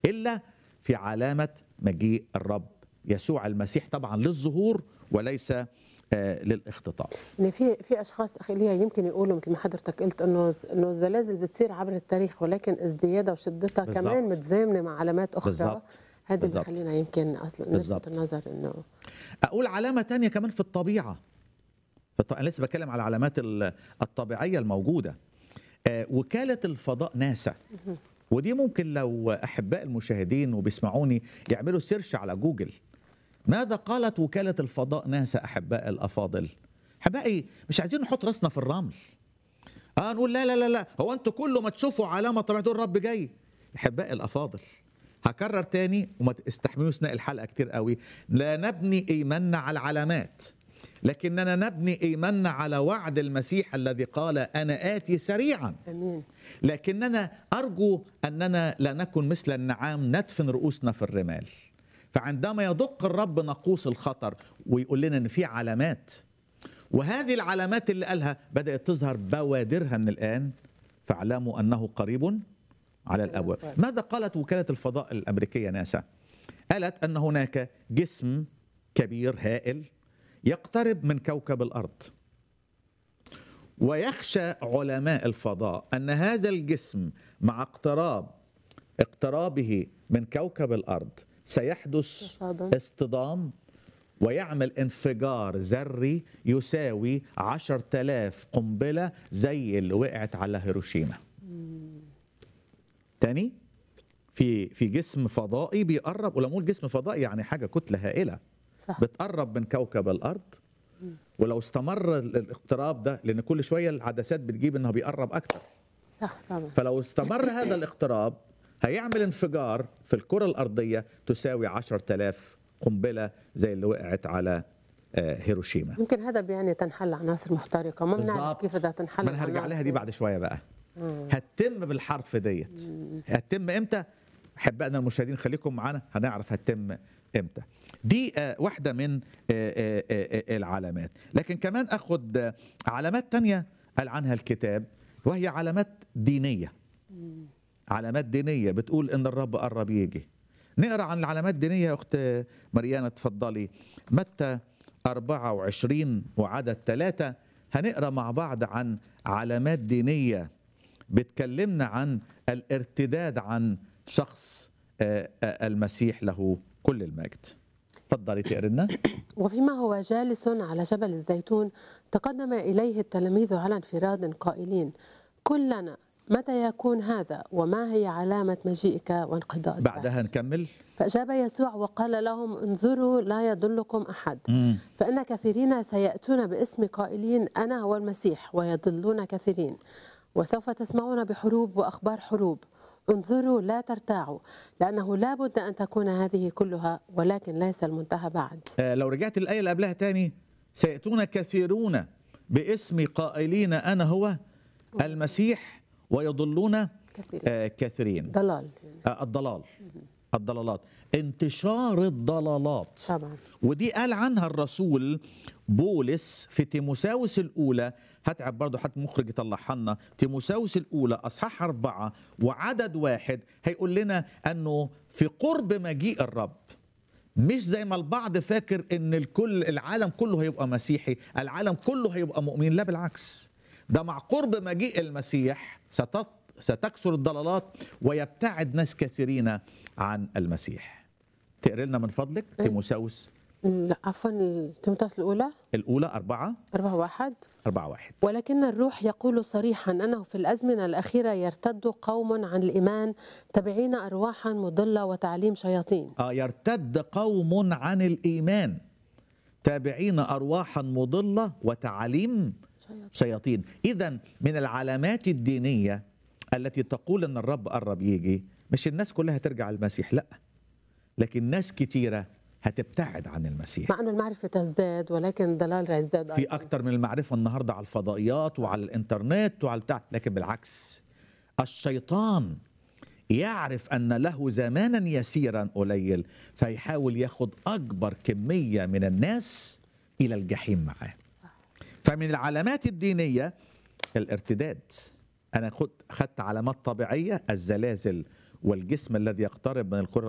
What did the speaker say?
الا في علامه مجيء الرب يسوع المسيح طبعا للظهور وليس آه، للاختطاف يعني في في اشخاص اخي ايليا يمكن يقولوا مثل ما حضرتك قلت انه انه الزلازل بتصير عبر التاريخ ولكن ازديادها وشدتها بالضبط. كمان متزامنه مع علامات اخرى بالضبط. هذا اللي بالضبط. خلينا يمكن اصلا بالضبط. نلفت النظر انه اقول علامه تانية كمان في الطبيعه فط- انا لسه بتكلم على العلامات ال- الطبيعيه الموجوده آه، وكاله الفضاء ناسا ودي ممكن لو احباء المشاهدين وبيسمعوني يعملوا سيرش على جوجل ماذا قالت وكاله الفضاء ناسا احباء الافاضل احبائي مش عايزين نحط راسنا في الرمل اه نقول لا لا لا لا هو انتوا كل ما تشوفوا علامه طبيعيه تقول الرب جاي احبائي الافاضل هكرر تاني وما تستحملوا اثناء الحلقه كتير قوي لا نبني ايماننا على العلامات لكننا نبني ايماننا على وعد المسيح الذي قال انا اتي سريعا امين لكننا ارجو اننا لا نكن مثل النعام ندفن رؤوسنا في الرمال فعندما يدق الرب ناقوس الخطر ويقول لنا ان في علامات وهذه العلامات اللي قالها بدات تظهر بوادرها من الان فاعلموا انه قريب على الابواب ماذا قالت وكاله الفضاء الامريكيه ناسا قالت ان هناك جسم كبير هائل يقترب من كوكب الارض ويخشى علماء الفضاء ان هذا الجسم مع اقتراب اقترابه من كوكب الارض سيحدث تصادم. اصطدام ويعمل انفجار ذري يساوي عشر تلاف قنبلة زي اللي وقعت على هيروشيما تاني في في جسم فضائي بيقرب ولما اقول جسم فضائي يعني حاجة كتلة هائلة صح بتقرب من كوكب الارض ولو استمر الاقتراب ده لان كل شويه العدسات بتجيب انه بيقرب اكتر صح طبعا فلو استمر هذا الاقتراب هيعمل انفجار في الكره الارضيه تساوي 10000 قنبله زي اللي وقعت على آه، هيروشيما يمكن هذا بيعني تنحل عناصر محترقه ما بنعرف بالظبط. كيف بدها تنحل ما انا هرجع لها دي العناصر. بعد شويه بقى هتتم بالحرف ديت هتتم امتى احبائنا المشاهدين خليكم معانا هنعرف هتتم امتى دي آه، واحده من آه، آه، آه، آه، العلامات لكن كمان اخد آه، علامات تانية قال عنها الكتاب وهي علامات دينيه علامات دينيه بتقول ان الرب قرب يجي نقرا عن العلامات الدينيه يا اخت مريانه اتفضلي متى 24 وعدد ثلاثة هنقرا مع بعض عن علامات دينيه بتكلمنا عن الارتداد عن شخص آه، آه، المسيح له كل المجد اتفضلي تقري لنا وفيما هو جالس على جبل الزيتون تقدم إليه التلاميذ على انفراد قائلين كلنا متى يكون هذا وما هي علامة مجيئك وانقضاء الدهر؟ بعدها نكمل فأجاب يسوع وقال لهم انظروا لا يضلكم أحد مم. فإن كثيرين سيأتون باسم قائلين أنا هو المسيح ويضلون كثيرين وسوف تسمعون بحروب وأخبار حروب انظروا لا ترتاعوا لأنه لا بد أن تكون هذه كلها ولكن ليس المنتهى بعد آه، لو رجعت الآية اللي قبلها تاني سيأتون كثيرون باسم قائلين أنا هو المسيح ويضلون كثيرين آه، كثيرين ضلال آه، الضلال الضلالات انتشار الضلالات طبعا ودي قال عنها الرسول بولس في تيموساوس الأولى هتعب برضه حتى مخرج يطلعها لنا تيموساوس الأولى أصحاح أربعة وعدد واحد هيقول لنا أنه في قرب مجيء الرب مش زي ما البعض فاكر ان الكل العالم كله هيبقى مسيحي العالم كله هيبقى مؤمن لا بالعكس ده مع قرب مجيء المسيح ستط ستكثر الضلالات ويبتعد ناس كثيرين عن المسيح تقري لنا من فضلك تيموساوس لا عفوا تيموثاوس الأولى الأولى أربعة أربعة واحد أربعة واحد ولكن الروح يقول صريحا أنه في الأزمنة الأخيرة يرتد قوم عن الإيمان تبعين أرواحا مضلة وتعليم شياطين آه يرتد قوم عن الإيمان تابعين أرواحا مضلة وتعاليم شياطين إذا من العلامات الدينية التي تقول أن الرب قرب يجي مش الناس كلها ترجع المسيح لا لكن ناس كتيرة هتبتعد عن المسيح مع أن المعرفة تزداد ولكن الضلال رح يزداد في أيضاً. اكتر من المعرفه النهارده على الفضائيات وعلى الانترنت وعلى بتاع لكن بالعكس الشيطان يعرف ان له زمانا يسيرا قليل فيحاول ياخد اكبر كميه من الناس الى الجحيم معاه فمن العلامات الدينيه الارتداد انا خد خدت علامات طبيعيه الزلازل والجسم الذي يقترب من الكره